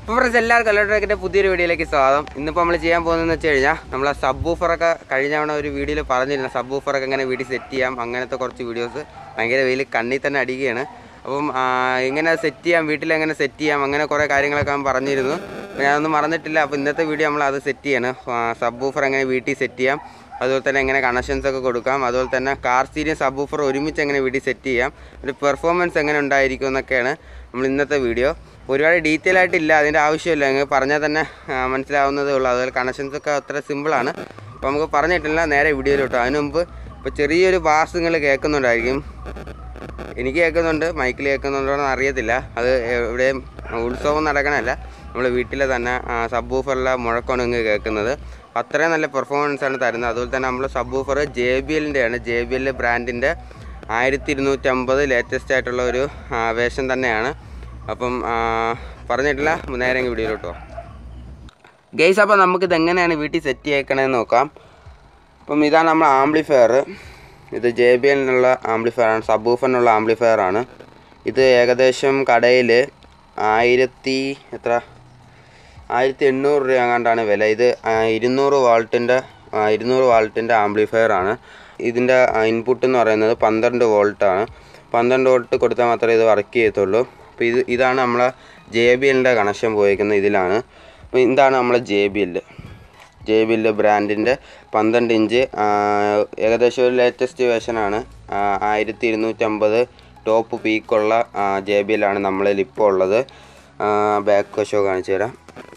അപ്പോൾ ഫ്രണ്ട്സ് എല്ലാവർക്കും എല്ലാവരുടെ പുതിയൊരു വീഡിയോയിലേക്ക് സ്വാഗതം ഇന്നിപ്പോൾ നമ്മൾ ചെയ്യാൻ പോകുന്നതെന്ന് വെച്ച് കഴിഞ്ഞാൽ നമ്മൾ സബ് ബൂഫറൊക്കെ കഴിഞ്ഞ തവണ ഒരു വീഡിയോയിൽ പറഞ്ഞിരുന്നു സബ് ബൂഫറൊക്കെ എങ്ങനെ വീട്ടിൽ സെറ്റ് ചെയ്യാം അങ്ങനത്തെ കുറച്ച് വീഡിയോസ് ഭയങ്കര വെയിൽ കണ്ണിൽ തന്നെ അടിക്കുകയാണ് അപ്പം ആ, എങ്ങനെ സെറ്റ് ചെയ്യാം വീട്ടിൽ എങ്ങനെ സെറ്റ് ചെയ്യാം അങ്ങനെ കുറേ കാര്യങ്ങളൊക്കെ ഞാൻ പറഞ്ഞിരുന്നു അപ്പോൾ ഞാനൊന്നും മറന്നിട്ടില്ല അപ്പോൾ ഇന്നത്തെ വീഡിയോ നമ്മൾ അത് സെറ്റ് ചെയ്യാണ് സബ് ബൂഫർ എങ്ങനെ വീട്ടിൽ സെറ്റ് ചെയ്യാം അതുപോലെ തന്നെ എങ്ങനെ കണക്ഷൻസ് ഒക്കെ കൊടുക്കാം അതുപോലെ തന്നെ കാർ സീരിയസ് സബ് ബൂഫർ ഒരുമിച്ച് എങ്ങനെ വീട്ടിൽ സെറ്റ് ചെയ്യാം ഒരു പെർഫോമൻസ് എങ്ങനെ ഉണ്ടായിരിക്കും എന്നൊക്കെയാണ് നമ്മൾ ഇന്നത്തെ വീഡിയോ ഒരുപാട് ഡീറ്റെയിൽ ആയിട്ടില്ല അതിൻ്റെ ആവശ്യമില്ല നിങ്ങൾ പറഞ്ഞാൽ തന്നെ ആ, മനസ്സിലാവുന്നതേ ഉള്ളൂ അതുപോലെ കണക്ഷൻസ് ഒക്കെ അത്ര സിമ്പിളാണ് അപ്പോൾ നമുക്ക് പറഞ്ഞിട്ടില്ല നേരെ വീഡിയോയിലോട്ടോ അതിന് മുമ്പ് ഇപ്പോൾ ചെറിയൊരു ബാസ് നിങ്ങൾ കേൾക്കുന്നുണ്ടായിരിക്കും എനിക്ക് കേൾക്കുന്നുണ്ട് മൈക്കിൽ കേൾക്കുന്നുണ്ടോ എന്ന് അറിയത്തില്ല അത് എവിടെയും ഉത്സവം നടക്കണമല്ല നമ്മൾ വീട്ടിലെ തന്നെ സബ് ഊഫറിലെ മുഴക്കമാണ് ഇങ്ങ് കേൾക്കുന്നത് അപ്പോൾ അത്രയും നല്ല പെർഫോമൻസ് ആണ് തരുന്നത് അതുപോലെ തന്നെ നമ്മൾ സബ് ഊഫർ ജെ ബി എല്ലിൻ്റെ ആണ് ജെ ബി എൽ ബ്രാൻഡിൻ്റെ ആയിരത്തി ഇരുന്നൂറ്റമ്പത് ലേറ്റസ്റ്റ് ആയിട്ടുള്ള ഒരു ആ, വേഷം തന്നെയാണ് അപ്പം ആ, പറഞ്ഞിട്ടില്ല നേരെ ഇങ്ങ് വീഡിയോയിലോട്ടോ ഗെയ്സ് അപ്പോൾ നമുക്കിത് എങ്ങനെയാണ് വീട്ടിൽ സെറ്റ് ചെയ്യണമെന്ന് നോക്കാം അപ്പം ഇതാണ് നമ്മൾ ആംപ്ലിഫയർ ഇത് ജെ ബി എല്ലിനുള്ള ആംപ്ലിഫയർ ആണ് സബൂഫറിനുള്ള ആംപ്ലിഫയർ ആണ് ഇത് ഏകദേശം കടയിൽ ആയിരത്തി എത്ര ആയിരത്തി എണ്ണൂറ് രൂപ എങ്ങാണ്ടാണ് വില ഇത് ആ, ഇരുന്നൂറ് വാൾട്ടിൻ്റെ ഇരുന്നൂറ് വാൾട്ടിൻ്റെ ആംപ്ലിഫയർ ആണ് ഇതിൻ്റെ ഇൻപുട്ട് എന്ന് പറയുന്നത് പന്ത്രണ്ട് വോൾട്ടാണ് പന്ത്രണ്ട് വോൾട്ട് കൊടുത്താൽ മാത്രമേ ഇത് വർക്ക് ചെയ്യത്തുള്ളൂ അപ്പോൾ ഇത് ഇതാണ് നമ്മളെ ജെ ബി എല്ലിൻ്റെ കണക്ഷൻ പോയിരിക്കുന്നത് ഇതിലാണ് അപ്പോൾ ഇതാണ് നമ്മളെ J B L J B L ബ്രാൻഡിൻ്റെ പന്ത്രണ്ട് ഇഞ്ച് ആ, ഏകദേശം ഒരു ലേറ്റസ്റ്റ് വേർഷനാണ് ആയിരത്തി ഇരുന്നൂറ്റമ്പത് ടോപ്പ് പീക്കുള്ള ജെ ബി എല്ലാണ് നമ്മളിൽ ഇപ്പോൾ ഉള്ളത് ബാക്ക് വശോ കാണിച്ചു തരാം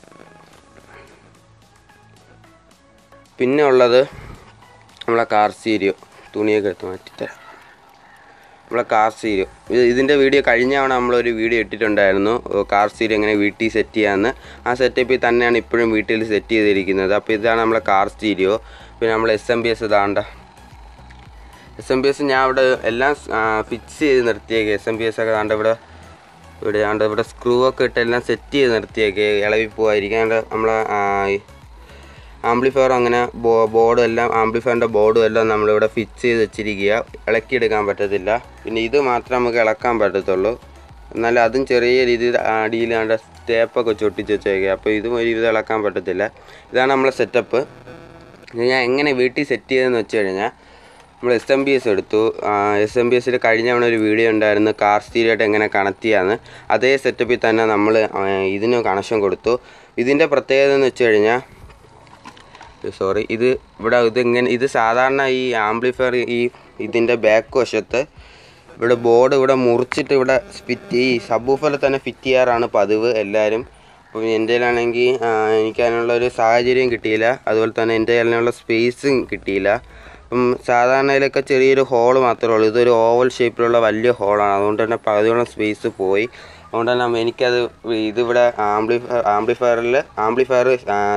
പിന്നെ ഉള്ളത് നമ്മളെ കാർ സീരിയോ തുണിയൊക്കെ എടുത്ത് മാറ്റിത്തരാം നമ്മളെ കാർ സീരിയോ ഇത് ഇതിൻ്റെ വീഡിയോ കഴിഞ്ഞ തവണ നമ്മളൊരു വീഡിയോ ഇട്ടിട്ടുണ്ടായിരുന്നു ഓ, കാർ സീരിയോ എങ്ങനെ വീട്ടിൽ സെറ്റ് ചെയ്യാമെന്ന് ആ സെറ്റപ്പിൽ തന്നെയാണ് ഇപ്പോഴും വീട്ടിൽ സെറ്റ് ചെയ്തിരിക്കുന്നത് അപ്പോൾ ഇതാണ് നമ്മളെ കാർ സ്റ്റീരിയോ പിന്നെ നമ്മൾ എസ് എം ബി എസ് ഇതാണ്ട എസ് എം ബി എസ് ഞാൻ ഇവിടെ എല്ലാം ഫിക്സ് ചെയ്ത് നിർത്തിയേക്ക് എസ് എം ബി എസ് ഒക്കെ ദാണ്ട ഇവിടെ ഇവിടെ ആണ്ട് ഇവിടെ സ്ക്രൂ ഒക്കെ ഇട്ട് എല്ലാം സെറ്റ് ചെയ്ത് നിർത്തിയേക്ക് ഇളവി പോകാതിരിക്കാൻ നമ്മളെ ആംപ്ലിഫയറും അങ്ങനെ ബോ ബോർഡും എല്ലാം ആംപ്ലിഫയറിൻ്റെ ബോർഡും എല്ലാം നമ്മളിവിടെ ഫിക്സ് ചെയ്ത് വെച്ചിരിക്കുക ഇളക്കിയെടുക്കാൻ പറ്റത്തില്ല പിന്നെ ഇത് മാത്രമേ നമുക്ക് ഇളക്കാൻ പറ്റത്തുള്ളൂ എന്നാലും അതും ചെറിയ രീതിയിൽ അടിയിൽ ആണ്ട് സ്റ്റേപ്പൊക്കെ ചൊട്ടിച്ച് വെച്ചേക്കുക അപ്പോൾ ഇതും ഒരു വിധം ഇളക്കാൻ പറ്റത്തില്ല ഇതാണ് നമ്മളെ സെറ്റപ്പ് ഇത് ഞാൻ എങ്ങനെ വീട്ടിൽ സെറ്റ് ചെയ്തതെന്ന് വെച്ച് കഴിഞ്ഞാൽ നമ്മൾ എസ് എം ബി എസ് എടുത്തു എസ് എം ബി എസിൽ കഴിഞ്ഞ തവണ ഒരു വീഡിയോ ഉണ്ടായിരുന്നു കാർ സ്റ്റീരിയായിട്ട് എങ്ങനെ കണക്ട് ചെയ്യാമെന്ന് അതേ സെറ്റപ്പിൽ തന്നെ നമ്മൾ ഇതിന് കണക്ഷൻ കൊടുത്തു ഇതിൻ്റെ പ്രത്യേകത എന്ന് വെച്ച് കഴിഞ്ഞാൽ സോറി ഇത് ഇവിടെ ഇതിങ്ങനെ ഇത് സാധാരണ ഈ ആംപ്ലിഫയർ ഈ ഇതിൻ്റെ ബാക്ക് വശത്ത് ഇവിടെ ബോർഡ് ഇവിടെ മുറിച്ചിട്ട് ഇവിടെ ഫിറ്റ് ഈ സബൂഫറിൽ തന്നെ ഫിറ്റ് ചെയ്യാറാണ് പതിവ് എല്ലാവരും അപ്പം എൻ്റെ കയ്യിലാണെങ്കിൽ എനിക്ക് അതിനുള്ള ഒരു സാഹചര്യം കിട്ടിയില്ല അതുപോലെ തന്നെ എൻ്റെ അതിനുള്ള സ്പേസും കിട്ടിയില്ല അപ്പം സാധാരണ ഇതിലൊക്കെ ചെറിയൊരു ഹോള് മാത്രമേ ഉള്ളൂ ഇതൊരു ഓവൽ ഷേപ്പിലുള്ള വലിയ ഹോളാണ് അതുകൊണ്ട് തന്നെ പകുതിയോളം സ്പേസ് പോയി അതുകൊണ്ട് തന്നെ എനിക്കത് ഇതിവിടെ ആംപ്ലിഫയർ ആംപ്ലിഫയറിൽ ആംപ്ലിഫയർ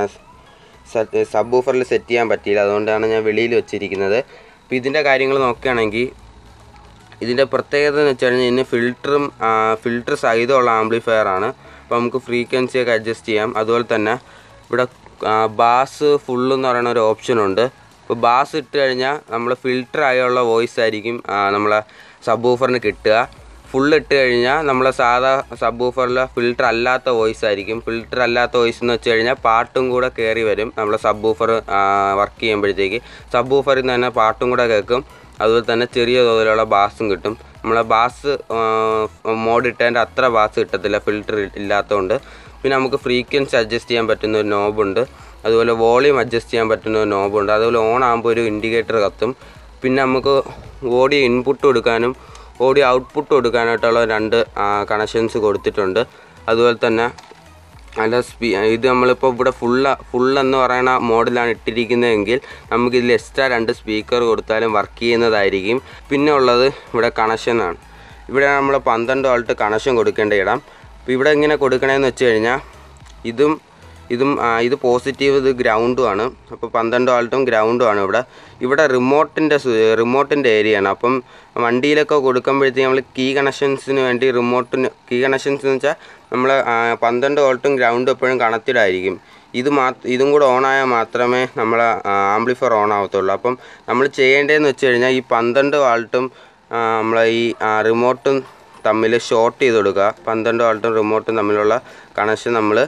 സബ് ഓഫറിൽ സെറ്റ് ചെയ്യാൻ പറ്റിയില്ല അതുകൊണ്ടാണ് ഞാൻ വെളിയിൽ വെച്ചിരിക്കുന്നത് അപ്പോൾ ഇതിൻ്റെ കാര്യങ്ങൾ നോക്കുകയാണെങ്കിൽ ഇതിൻ്റെ പ്രത്യേകത എന്ന് വെച്ച് കഴിഞ്ഞാൽ ഇതിന് ഫിൽറ്ററും ഫിൽറ്റർ സഹിതമുള്ള ആംപ്ലിഫയർ ആണ് അപ്പോൾ നമുക്ക് ഫ്രീക്വൻസി ഒക്കെ അഡ്ജസ്റ്റ് ചെയ്യാം അതുപോലെ തന്നെ ഇവിടെ ബാസ് ഫുൾ എന്ന് പറയുന്ന ഒരു ഓപ്ഷൻ ഉണ്ട് അപ്പോൾ ബാസ് ഇട്ട് കഴിഞ്ഞാൽ നമ്മൾ ഫിൽറ്റർ ആയുള്ള വോയിസ് ആയിരിക്കും ആ, നമ്മളെ സബ് ഓഫറിന് കിട്ടുക ഫുൾ ഇട്ട് കഴിഞ്ഞാൽ നമ്മളെ സാധാ സബ് ഓഫറിൽ ഫിൽറ്റർ അല്ലാത്ത വോയിസ് ആയിരിക്കും ഫിൽറ്റർ അല്ലാത്ത വോയിസ് എന്ന് വെച്ച് കഴിഞ്ഞാൽ പാട്ടും കൂടെ കയറി വരും നമ്മളെ സബ് ഓഫർ വർക്ക് ചെയ്യുമ്പോഴത്തേക്ക് സബ് ഓഫറിൽ നിന്ന് തന്നെ പാട്ടും കൂടെ കേൾക്കും അതുപോലെ തന്നെ ചെറിയ തോതിലുള്ള ബാസും കിട്ടും നമ്മളെ ബാസ് മോഡ് ഇട്ടതിൻ്റെ അത്ര ബാസ് കിട്ടത്തില്ല ഫിൽറ്റർ ഇല്ലാത്തതുകൊണ്ട് പിന്നെ നമുക്ക് ഫ്രീക്വൻസി അഡ്ജസ്റ്റ് ചെയ്യാൻ പറ്റുന്ന ഒരു നോബുണ്ട് അതുപോലെ വോളിയം അഡ്ജസ്റ്റ് ചെയ്യാൻ പറ്റുന്ന ഒരു നോബുണ്ട് അതുപോലെ ഓൺ ആകുമ്പോൾ ഒരു ഇൻഡിക്കേറ്റർ കത്തും പിന്നെ നമുക്ക് ഓഡിയോ ഇൻപുട്ട് കൊടുക്കാനും ഓഡിയോ ഔട്ട്പുട്ട് കൊടുക്കാനായിട്ടുള്ള രണ്ട് കണക്ഷൻസ് കൊടുത്തിട്ടുണ്ട് അതുപോലെ തന്നെ നല്ല സ്പീ ഇത് നമ്മളിപ്പോൾ ഇവിടെ ഫുള്ള ഫുൾ എന്ന് പറയുന്ന മോഡലാണ് ഇട്ടിരിക്കുന്നതെങ്കിൽ നമുക്ക് ഇതിൽ എക്സ്ട്രാ രണ്ട് സ്പീക്കർ കൊടുത്താലും വർക്ക് ചെയ്യുന്നതായിരിക്കും പിന്നെ ഉള്ളത് ഇവിടെ കണക്ഷനാണ് ഇവിടെ നമ്മൾ പന്ത്രണ്ട് വോൾട്ട് കണക്ഷൻ കൊടുക്കേണ്ട ഇടം അപ്പോൾ ഇവിടെ ഇങ്ങനെ കൊടുക്കണമെന്ന് വെച്ച് കഴിഞ്ഞാൽ ഇതും ഇതും ആ, ഇത് പോസിറ്റീവ് ഇത് ഗ്രൗണ്ടും ആണ് അപ്പോൾ പന്ത്രണ്ട് വോൾട്ടും ഗ്രൗണ്ടും ആണ് ഇവിടെ ഇവിടെ റിമോട്ടിൻ്റെ റിമോട്ടിൻ്റെ ഏരിയയാണ് അപ്പം വണ്ടിയിലൊക്കെ കൊടുക്കുമ്പോഴത്തേക്ക് നമ്മൾ കീ കണക്ഷൻസിന് വേണ്ടി റിമോട്ടിന് കീ കണക്ഷൻസ് എന്ന് വെച്ചാൽ നമ്മൾ പന്ത്രണ്ട് വോൾട്ടും ഗ്രൗണ്ടും എപ്പോഴും കണക്റ്റഡ് ആയിരിക്കും ഇത് മാ ഇതും കൂടെ ഓണായാൽ മാത്രമേ നമ്മളെ ആംപ്ലിഫയർ ഓൺ ആവത്തുള്ളൂ അപ്പം നമ്മൾ ചെയ്യേണ്ടതെന്ന് വെച്ച് കഴിഞ്ഞാൽ ഈ പന്ത്രണ്ട് വാൾട്ടും നമ്മളെ ഈ റിമോട്ടും തമ്മിൽ ഷോർട്ട് ചെയ്ത് കൊടുക്കുക പന്ത്രണ്ട് വാൾട്ടും റിമോട്ടും തമ്മിലുള്ള കണക്ഷൻ നമ്മൾ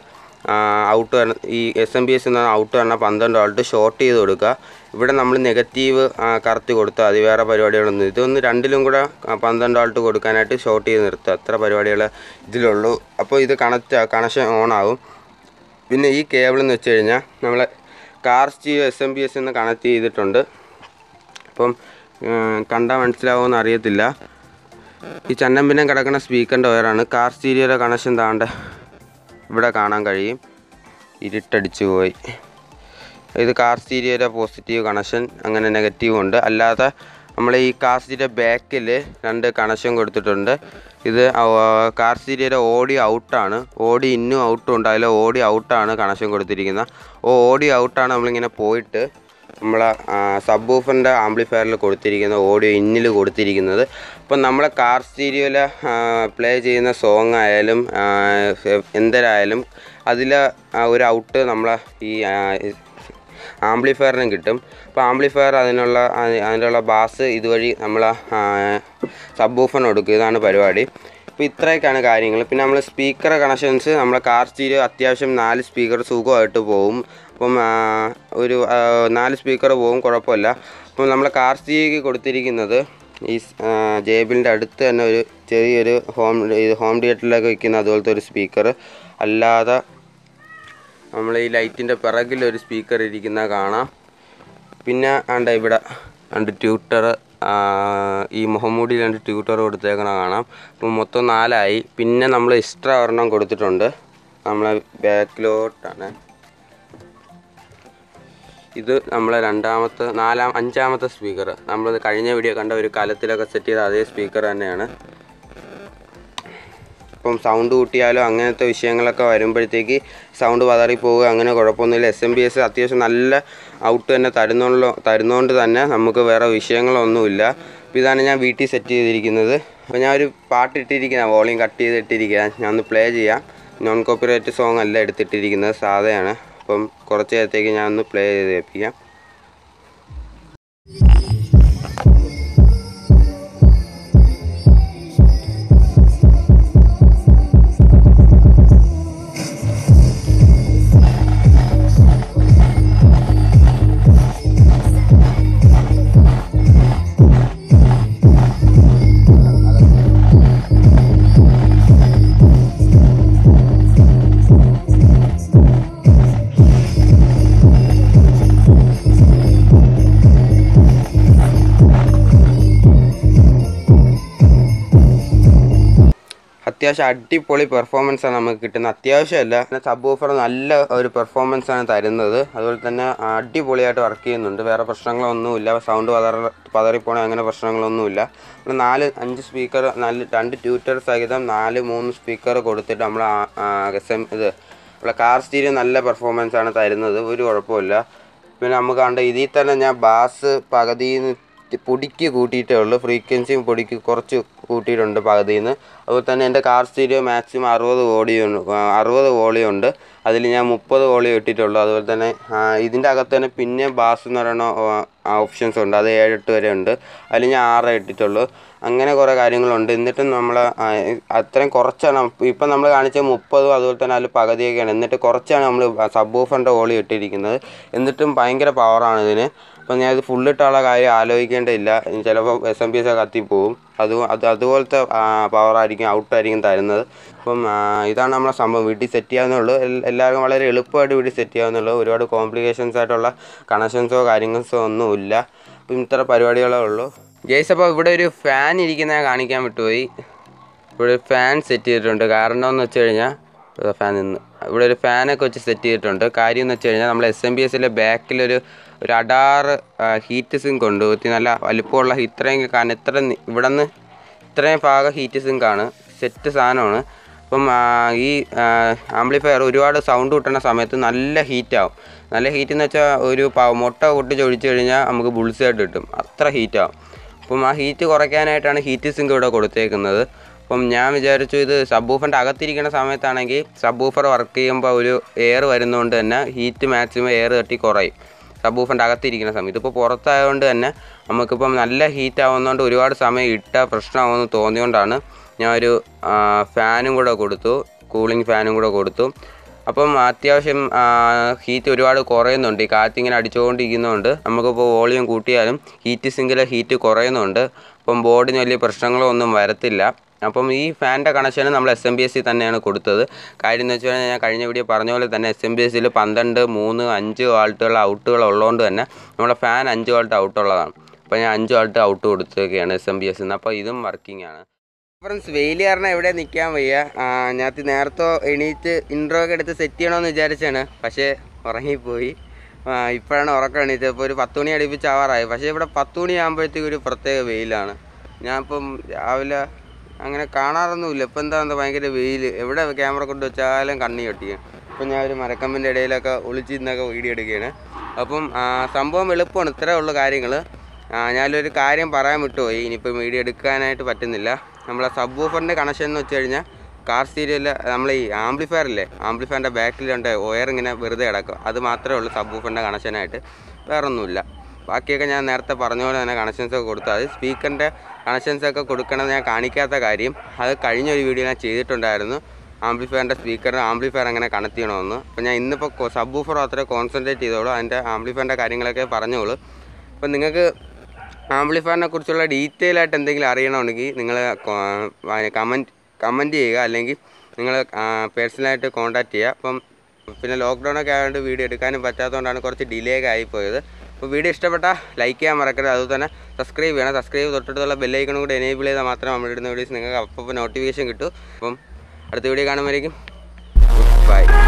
ഔട്ട് വരണ ഈ S M B S out വരണ പന്ത്രണ്ട് വോൾട്ട് ഷോർട്ട് ചെയ്ത് കൊടുക്കുക ഇവിടെ നമ്മൾ നെഗറ്റീവ് കറക്റ്റ് കൊടുത്താൽ മതി വേറെ പരിപാടികളൊന്നും ഇതൊന്ന് രണ്ടിലും കൂടെ ആ, പന്ത്രണ്ട് വോൾട്ട് കൊടുക്കാനായിട്ട് ഷോർട്ട് ചെയ്ത് നിർത്തുക അത്ര പരിപാടികൾ ഇതിലുള്ളൂ അപ്പോൾ ഇത് കണക്റ്റ് കണക്ഷൻ ഓൺ ആവും പിന്നെ ഈ കേബിൾ എന്ന് വെച്ച് കഴിഞ്ഞാൽ നമ്മൾ കാർ സ്റ്റീവ് എസ് എം ബി എസ് എന്ന് കണക്ട് ചെയ്തിട്ടുണ്ട് അപ്പം കണ്ടാൽ മനസ്സിലാവുമെന്ന് അറിയത്തില്ല ഈ ചന്നമ്പിനം കിടക്കുന്ന സ്പീക്കറിൻ്റെ വയറാണ് കാർ സ്റ്റീരിയോയുടെ കണക്ഷൻ താണ്ട ഇവിടെ കാണാൻ കഴിയും ഇരുട്ടടിച്ചു പോയി ഇത് കാർ സ്റ്റീരിയോയുടെ പോസിറ്റീവ് കണക്ഷൻ അങ്ങനെ നെഗറ്റീവ് ഉണ്ട് അല്ലാതെ നമ്മൾ ഈ കാർ സ്റ്റീരിയോ ബാക്കിൽ രണ്ട് കണക്ഷൻ കൊടുത്തിട്ടുണ്ട് ഇത് ആ- കാർ സ്റ്റീരിയോയുടെ ഓഡിയോ ഔട്ടാണ് ഓഡിയോ ഇന്നും ഔട്ടും ഉണ്ട് അതിൽ ഓഡിയോ ഔട്ടാണ് കണക്ഷൻ കൊടുത്തിരിക്കുന്നത് ഓ ഓഡിയോ ഔട്ടാണ് നമ്മളിങ്ങനെ പോയിട്ട് നമ്മളെ സബ് ഊഫറിൻ്റെ ആംപ്ലിഫയറിൽ കൊടുത്തിരിക്കുന്ന ഓഡിയോ ഇന്നിൽ കൊടുത്തിരിക്കുന്നത് അപ്പം നമ്മളെ കാർ സ്റ്റീരിയോയിൽ പ്ലേ ചെയ്യുന്ന സോങ് ആയാലും ആ, എന്തരായാലും അതിൽ ഒരു ഔട്ട് നമ്മളെ ഈ ആ, ആംപ്ലിഫയറിനും കിട്ടും അപ്പോൾ ആംപ്ലിഫയർ അതിനുള്ള അതി- അതിനുള്ള ബാസ് ഇതുവഴി നമ്മൾ സബ് ഊഫറിന് കൊടുക്കും ഇതാണ് പരിപാടി അപ്പോൾ ഇത്രയൊക്കെയാണ് കാര്യങ്ങൾ പിന്നെ നമ്മൾ സ്പീക്കർ കണക്ഷൻസ് നമ്മളെ കാർ സ്റ്റീരിയോ അത്യാവശ്യം നാല് സ്പീക്കർ സുഖമായിട്ട് പോകും അപ്പം ആ, ഒരു ആ, നാല് സ്പീക്കർ പോകും കുഴപ്പമില്ല അപ്പം നമ്മളെ കാർ സ്റ്റീരിയോക്ക് കൊടുത്തിരിക്കുന്നത് ഈ ജേബിളിൻ്റെ അടുത്ത് തന്നെ ഒരു ചെറിയൊരു ഹോം ഇത് ഹോം തിയേറ്ററിലൊക്കെ വയ്ക്കുന്ന അതുപോലത്തെ ഒരു സ്പീക്കർ അല്ലാതെ നമ്മൾ ഈ ലൈറ്റിൻ്റെ പിറകിൽ ഒരു സ്പീക്കർ ഇരിക്കുന്ന കാണാം പിന്നെ ആണ്ട ഇവിടെ രണ്ട് ട്യൂട്ടർ ഈ മുഹമ്മൂടി രണ്ട് ട്യൂട്ടർ കൊടുത്തേക്കണ കാണാം അപ്പം മൊത്തം നാലായി പിന്നെ നമ്മൾ എക്സ്ട്രാ ഒരെണ്ണം കൊടുത്തിട്ടുണ്ട് നമ്മളെ ബാക്കിലോട്ടാണ് ഇത് നമ്മളെ രണ്ടാമത്തെ നാലാം അഞ്ചാമത്തെ സ്പീക്കർ നമ്മൾ കഴിഞ്ഞ വീഡിയോ കണ്ട ഒരു കലത്തിലൊക്കെ സെറ്റ് ചെയ്ത അതേ സ്പീക്കർ തന്നെയാണ് ഇപ്പം സൗണ്ട് കൂട്ടിയാലോ അങ്ങനത്തെ വിഷയങ്ങളൊക്കെ വരുമ്പോഴത്തേക്ക് സൗണ്ട് പതറി പോവുക അങ്ങനെ കുഴപ്പമൊന്നുമില്ല എസ് എം ബി എസ് അത്യാവശ്യം നല്ല ഔട്ട് തന്നെ തരുന്നുള്ള തരുന്നതുകൊണ്ട് തന്നെ നമുക്ക് വേറെ വിഷയങ്ങളൊന്നുമില്ല അപ്പോൾ ഇതാണ് ഞാൻ വീട്ടിൽ സെറ്റ് ചെയ്തിരിക്കുന്നത് അപ്പോൾ ഞാൻ ഒരു പാട്ട് ഇട്ടിരിക്കുന്ന വോളിയം കട്ട് ചെയ്തിട്ടിരിക്കുക ഞാൻ ഒന്ന് പ്ലേ ചെയ്യാം നോൺ കോപ്പിറൈറ്റ് സോങ് അല്ല എടുത്തിട്ടിരിക്കുന്നത് സാധയാണ് അപ്പം കുറച്ച് നേരത്തേക്ക് ഞാൻ ഒന്ന് പ്ലേ ചെയ്ത് കേൾപ്പിക്കാം അത്യാവശ്യം അടിപൊളി പെർഫോമൻസ് ആണ് നമുക്ക് കിട്ടുന്നത് അത്യാവശ്യമല്ല പിന്നെ സബ് ഓഫർ നല്ല ഒരു പെർഫോമൻസ് ആണ് തരുന്നത് അതുപോലെ തന്നെ അടിപൊളിയായിട്ട് വർക്ക് ചെയ്യുന്നുണ്ട് വേറെ പ്രശ്നങ്ങളൊന്നുമില്ല സൗണ്ട് പതറ പതറിപ്പോണ അങ്ങനെ പ്രശ്നങ്ങളൊന്നുമില്ല പിന്നെ നാല് അഞ്ച് സ്പീക്കർ നാല് രണ്ട് ട്യൂറ്റർ സഹിതം നാല് മൂന്ന് സ്പീക്കർ കൊടുത്തിട്ട് നമ്മൾ എസ് എം ഇത് നമ്മളെ കാർ സ്റ്റീരിയോ നല്ല പെർഫോമൻസ് ആണ് തരുന്നത് ഒരു കുഴപ്പമില്ല പിന്നെ നമുക്ക് കണ്ട ഇതിൽ തന്നെ ഞാൻ ബാസ് പകുതിയിൽ നിന്ന് പൊടിക്ക് കൂട്ടിയിട്ടേ ഉള്ളൂ ഫ്രീക്വൻസിയും പൊടിക്ക് കുറച്ച് കൂട്ടിയിട്ടുണ്ട് പകുതിയിൽ നിന്ന് അതുപോലെ തന്നെ എൻ്റെ കാർ സ്റ്റീരിയോ മാക്സിമം അറുപത് വോളിയം ഉണ്ട് ആ, അറുപത് വോളിയം ഉണ്ട് അതിൽ ഞാൻ മുപ്പത് വോളിയം ഇട്ടിട്ടുള്ളൂ അതുപോലെ തന്നെ ആ, ഇതിൻ്റെ അകത്ത് തന്നെ പിന്നെ ബാസ് എന്ന് പറയുന്ന ഓപ്ഷൻസ് ഉണ്ട് അത് ഏഴെട്ട് വരെ ഉണ്ട് അതിൽ ഞാൻ ആറ് ഇട്ടിട്ടുള്ളൂ അങ്ങനെ കുറേ കാര്യങ്ങളുണ്ട് എന്നിട്ടും നമ്മൾ അത്രയും കുറച്ചാണ് ഇപ്പം നമ്മൾ കാണിച്ച മുപ്പതും അതുപോലെ തന്നെ അതിൽ പകുതിയൊക്കെയാണ് എന്നിട്ട് കുറച്ചാണ് നമ്മൾ സബ് ഓഫറിൻ്റെ വോളിയം ഇട്ടിരിക്കുന്നത് എന്നിട്ടും ഭയങ്കര പവറാണ് ഇതിന് അപ്പം ഞാൻ ഇത് ഫുള്ളിട്ടുള്ള കാര്യം ആലോചിക്കേണ്ടതില്ല ഇനി ചിലപ്പോൾ എസ് എം പി എസ് കത്തിപ്പോവും അത് അത് അതുപോലത്തെ പവറായിരിക്കും ഔട്ടായിരിക്കും തരുന്നത് അപ്പം ആ, ഇതാണ് നമ്മളെ സംഭവം വീട്ടിൽ സെറ്റ് ചെയ്യാവുന്നുള്ളൂ എൽ- എല്ലാവർക്കും വളരെ എളുപ്പമായിട്ട് വീട്ടിൽ സെറ്റ് ചെയ്യാവുന്നുള്ളൂ ഒരുപാട് കോംപ്ലിക്കേഷൻസ് ആയിട്ടുള്ള കണക്ഷൻസോ കാര്യങ്ങളോ ഒന്നുമില്ല അപ്പം ഇത്ര പരിപാടികളേ ഉള്ളൂ ജയ്സ് അപ്പോൾ ഇവിടെ ഒരു ഫാൻ ഇരിക്കുന്നത് കാണിക്കാൻ വിട്ടുപോയി ഇവിടെ ഒരു ഫാൻ സെറ്റ് ചെയ്തിട്ടുണ്ട് കാരണം എന്ന് വെച്ച് കഴിഞ്ഞാൽ ഫാൻ നിന്ന് ഇവിടെ ഒരു ഫാനൊക്കെ വെച്ച് സെറ്റ് ചെയ്തിട്ടുണ്ട് കാര്യം എന്ന് വെച്ച് കഴിഞ്ഞാൽ നമ്മൾ എസ് എം ബി എസിലെ ബാക്കിലൊരു ഒരു അടാറ് ഹീറ്റ് സിങ്ക് ഉണ്ട് ഒത്തിരി നല്ല വലിപ്പമുള്ള ഇത്രയും കാരണം ഇത്ര നി- ഇവിടെ നിന്ന് ഇത്രയും ഭാഗം ഹീറ്റ് സിങ്കാണ് സെറ്റ് സാധനമാണ് അപ്പം ആ, ഈ ആംപ്ലിഫയർ ഒരുപാട് സൗണ്ട് കിട്ടുന്ന സമയത്ത് നല്ല ഹീറ്റാവും നല്ല ഹീറ്റ് എന്ന് വെച്ചാൽ ഒരു പ- മുട്ട പൊട്ടിച്ച് ഒഴിച്ച് കഴിഞ്ഞാൽ നമുക്ക് ബുൾസായിട്ട് കിട്ടും അത്ര ഹീറ്റാവും അപ്പം ആ ഹീറ്റ് കുറയ്ക്കാനായിട്ടാണ് ഹീറ്റ് സിങ്ക് ഇവിടെ കൊടുത്തേക്കുന്നത് അപ്പം ഞാൻ വിചാരിച്ചു ഇത് സബ് ഊഫറിൻ്റെ അകത്തിരിക്കുന്ന സമയത്താണെങ്കിൽ സബ് ഊഫർ വർക്ക് ചെയ്യുമ്പോൾ ഒരു എയർ വരുന്നതുകൊണ്ട് തന്നെ ഹീറ്റ് മാക്സിമം എയർ തട്ടി കുറയും സബ് ഊഫറിൻ്റെ അകത്തിരിക്കുന്ന സമയം ഇതിപ്പോൾ പുറത്തായതുകൊണ്ട് തന്നെ നമുക്കിപ്പം നല്ല ഹീറ്റ് ആവുന്നതുകൊണ്ട് ഒരുപാട് സമയം ഇട്ടാൽ പ്രശ്നമാവുമെന്ന് തോന്നിയോണ്ടാണ് ഞാൻ ഒരു ഫാനും കൂടെ കൊടുത്തു കൂളിംഗ് ഫാനും കൂടെ കൊടുത്തു അപ്പം അത്യാവശ്യം ഹീറ്റ് ഒരുപാട് കുറയുന്നുണ്ട് ഈ കാറ്റിങ്ങനെ അടിച്ചുകൊണ്ടിരിക്കുന്നതുകൊണ്ട് നമുക്കിപ്പോൾ വോളിയം കൂട്ടിയാലും ഹീറ്റ് സിങ്കിലെ ഹീറ്റ് കുറയുന്നുണ്ട് അപ്പം ബോർഡിന് വലിയ പ്രശ്നങ്ങളോ ഒന്നും വരത്തില്ല അപ്പം ഈ ഫാനിൻ്റെ കണക്ഷൻ നമ്മൾ എസ് എം ബി എസ് തന്നെയാണ് കൊടുത്തത് കാര്യം എന്ന് വെച്ച് കഴിഞ്ഞാൽ ഞാൻ കഴിഞ്ഞ വീഡിയോ പറഞ്ഞ പോലെ തന്നെ എസ് എം ബി എസിൽ പന്ത്രണ്ട് മൂന്ന് അഞ്ച് വാൾട്ടുകൾ ഔട്ടുകൾ ഉള്ളതുകൊണ്ട് തന്നെ നമ്മുടെ ഫാൻ അഞ്ച് വാൾട്ട് ഔട്ടുള്ളതാണ് അപ്പോൾ ഞാൻ അഞ്ച് വാൾട്ട് ഔട്ട് കൊടുത്തേക്കാണ് എസ് എം ബി എസ് അപ്പോൾ ഇതും വർക്കിംഗ് ആണ് ഫ്രണ്ട്സ് വെയിൽ കാരണം എവിടെ നിൽക്കാൻ വയ്യ ഞാൻ നേരത്തെ എണീറ്റ് ഇൻട്രോ ഒക്കെ എടുത്ത് സെറ്റ് ചെയ്യണമെന്ന് വിചാരിച്ചാണ് പക്ഷേ ഉറങ്ങിപ്പോയി ആ, ഇപ്പോഴാണ് ഉറക്കം എണീറ്റത് ഇപ്പോൾ ഒരു പത്ത് മണി അടുപ്പിച്ച് ആവാറായി പക്ഷേ ഇവിടെ പത്ത് മണി ആകുമ്പോഴത്തേക്ക് ഒരു പ്രത്യേക വെയിലാണ് ഞാൻ ഇപ്പം രാവിലെ അങ്ങനെ കാണാറൊന്നുമില്ല ഇപ്പം എന്താ എന്താ ഭയങ്കര വെയിൽ എവിടെ ക്യാമറ കൊണ്ട് വെച്ചാലും കണ്ണി കെട്ടിയാണ് ഇപ്പം ഞാൻ ഒരു മരക്കമ്പിൻ്റെ ഇടയിലൊക്കെ ഒളിച്ചിരുന്നൊക്കെ വീഡിയോ എടുക്കുകയാണ് അപ്പം ആ, സംഭവം എളുപ്പമാണ് ഇത്രേ ഉള്ളൂ കാര്യങ്ങൾ ഞാനൊരു കാര്യം പറയാൻ വിട്ടുപോയി ഇനിയിപ്പോൾ വീഡിയോ എടുക്കാനായിട്ട് പറ്റുന്നില്ല നമ്മളെ സബ് വൂഫറിൻ്റെ കണക്ഷൻ എന്ന് വെച്ച് കഴിഞ്ഞാൽ കാർ സ്റ്റീരിയൽ നമ്മൾ ഈ ആംപ്ലിഫയർ ഇല്ലേ ആംപ്ലിഫയറിൻ്റെ ബാക്കിലുണ്ട് ഒയർ ഇങ്ങനെ വെറുതെ കിടക്കും അത് മാത്രമേ ഉള്ളൂ സബ് വൂഫറിൻ്റെ കണക്ഷനായിട്ട് വേറെ ഒന്നുമില്ല ബാക്കിയൊക്കെ ഞാൻ നേരത്തെ പറഞ്ഞ പോലെ തന്നെ കണക്ഷൻസ് ഒക്കെ കൊടുത്തു അത് സ്പീക്കറിൻ്റെ കണക്ഷൻസ് ഒക്കെ കൊടുക്കണമെന്ന് ഞാൻ കാണിക്കാത്ത കാര്യം അത് കഴിഞ്ഞ ഒരു വീഡിയോ ഞാൻ ചെയ്തിട്ടുണ്ടായിരുന്നു ആംപ്ലിഫയറിൻ്റെ സ്പീക്കറിന് ആംപ്ലിഫയർ എങ്ങനെ കണക്ട് ചെയ്യണമെന്ന് അപ്പോൾ ഞാൻ ഇന്നിപ്പോൾ സബ് വൂഫർ അത്രേ കോൺസെൻട്രേറ്റ് ചെയ്തോളൂ അതിൻ്റെ ആംപ്ലിഫയറിൻ്റെ കാര്യങ്ങളൊക്കെ പറഞ്ഞോളൂ അപ്പോൾ നിങ്ങൾക്ക് ആംപ്ലിഫയറിനെ കുറിച്ചുള്ള ഡീറ്റെയിൽ ആയിട്ട് എന്തെങ്കിലും അറിയണമെങ്കിൽ നിങ്ങൾ കമൻറ്റ് കമൻറ്റ് ചെയ്യുക അല്ലെങ്കിൽ നിങ്ങൾ പേഴ്സണലായിട്ട് കോൺടാക്റ്റ് ചെയ്യുക അപ്പം പിന്നെ ലോക്ക്ഡൗൺ ഒക്കെ ആയതുകൊണ്ട് വീഡിയോ എടുക്കാനും പറ്റാത്തതുകൊണ്ടാണ് കുറച്ച് ഡിലേ ഒക്കെ ആയിപ്പോയത് അപ്പോൾ വീഡിയോ ഇഷ്ടപ്പെട്ടാൽ ലൈക്ക് ചെയ്യാൻ മറക്കരുത് അതുപോലെ തന്നെ സബ്സ്ക്രൈബ് ചെയ്യണം സബ്സ്ക്രൈബ് തൊട്ടടുത്തുള്ള ബെല്ലൈക്കണും കൂടി എനേബിൾ ചെയ്താൽ മാത്രമേ നമ്മൾ ഇടുന്ന വീഡിയോസ് നിങ്ങൾക്ക് അപ്പോൾ നോട്ടിഫിക്കേഷൻ കിട്ടും അപ്പം അടുത്ത വീഡിയോ കാണുമ്പോഴേക്കും ബൈ